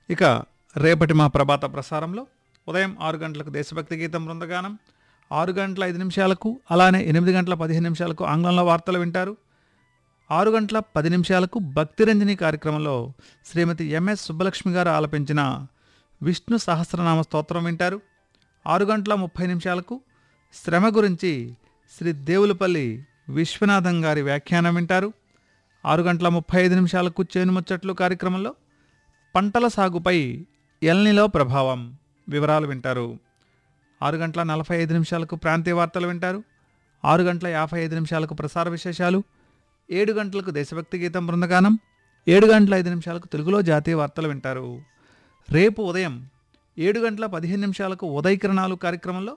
ఇక రేపటి మా ప్రభాత ప్రసారంలో ఉదయం ఆరు గంటలకు దేశభక్తి గీతం బృందగానం ఆరు గంటల ఐదు నిమిషాలకు అలానే ఎనిమిది గంటల పదిహేను నిమిషాలకు ఆంగ్లంలో వార్తలు వింటారు ఆరు గంటల పది నిమిషాలకు భక్తిరంజని కార్యక్రమంలో శ్రీమతి ఎంఎస్ సుబ్బలక్ష్మి గారు ఆలపించిన విష్ణు సహస్రనామ స్తోత్రం వింటారు ఆరు గంటల ముప్పై నిమిషాలకు శ్రమ గురించి శ్రీ దేవులపల్లి విశ్వనాథం గారి వ్యాఖ్యానం వింటారు ఆరు గంటల ముప్పై ఐదు నిమిషాలకు చేను ముచ్చట్లు కార్యక్రమంలో పంటల సాగుపై ఎల్నిలో ప్రభావం వివరాలు వింటారు ఆరు గంటల నలభై ఐదు నిమిషాలకు ప్రాంతీయ వార్తలు వింటారు ఆరు గంటల యాభై ఐదు నిమిషాలకు ప్రసార విశేషాలు ఏడు గంటలకు దేశభక్తి గీతం బృందగానం ఏడు గంటల ఐదు నిమిషాలకు తెలుగులో జాతీయ వార్తలు వింటారు రేపు ఉదయం ఏడు గంటల పదిహేను నిమిషాలకు ఉదయకిరణాలు కార్యక్రమంలో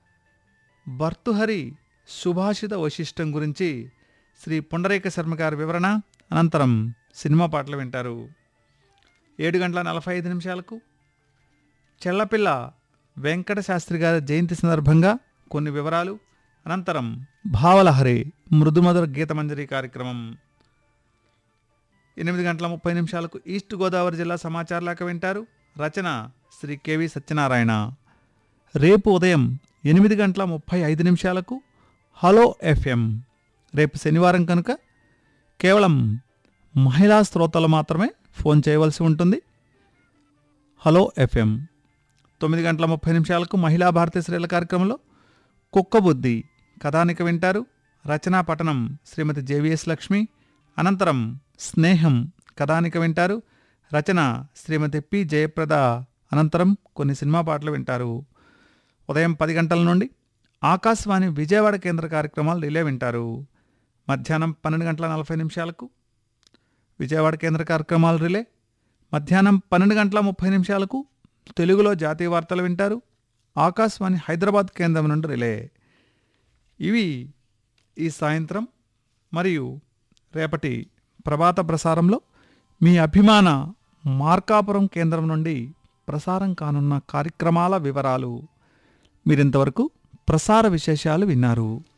భర్తుహరి సుభాషిత వశిష్టం గురించి శ్రీ పుండరేక శర్మ గారి వివరణ అనంతరం సినిమా పాటలు వింటారు ఏడు గంటల నలభై ఐదు నిమిషాలకు చెల్లపిల్ల వెంకట శాస్త్రి గారి జయంతి సందర్భంగా కొన్ని వివరాలు అనంతరం భావలహరి మృదుమధుర గీతమంజరి కార్యక్రమం ఎనిమిది గంటల ముప్పై నిమిషాలకు ఈస్ట్ గోదావరి జిల్లా సమాచార లేఖ వింటారు రచన శ్రీ కెవి సత్యనారాయణ రేపు ఉదయం ఎనిమిది గంటల ముప్పై ఐదు నిమిషాలకు హలో ఎఫ్ఎం రేపు శనివారం కనుక కేవలం మహిళా శ్రోతలు మాత్రమే ఫోన్ చేయవలసి ఉంటుంది హలో ఎఫ్ఎం తొమ్మిది గంటల ముప్పై నిమిషాలకు మహిళా భారతీయ స్త్రీల కార్యక్రమంలో కుక్క బుద్ధి కథానిక వింటారు రచనా పఠనం శ్రీమతి జేవిఎస్ లక్ష్మి అనంతరం స్నేహం కథానిక వింటారు రచన శ్రీమతి పి జయప్రద అనంతరం కొన్ని సినిమా పాటలు వింటారు ఉదయం పది గంటల నుండి ఆకాశవాణి విజయవాడ కేంద్ర కార్యక్రమాలు రిలే వింటారు మధ్యాహ్నం పన్నెండు గంటల నలభై నిమిషాలకు విజయవాడ కేంద్ర కార్యక్రమాలు రిలే మధ్యాహ్నం పన్నెండు గంటల ముప్పై నిమిషాలకు తెలుగులో జాతీయ వార్తలు వింటారు ఆకాశవాణి హైదరాబాద్ కేంద్రం నుండి రిలే ఇవి ఈ సాయంత్రం మరియు రేపటి ప్రభాత ప్రసారంలో మీ అభిమాన మార్కాపురం కేంద్రం నుండి ప్రసారం కానున్న కార్యక్రమాల వివరాలు మీరింతవరకు ప్రసార విశేషాలు విన్నారు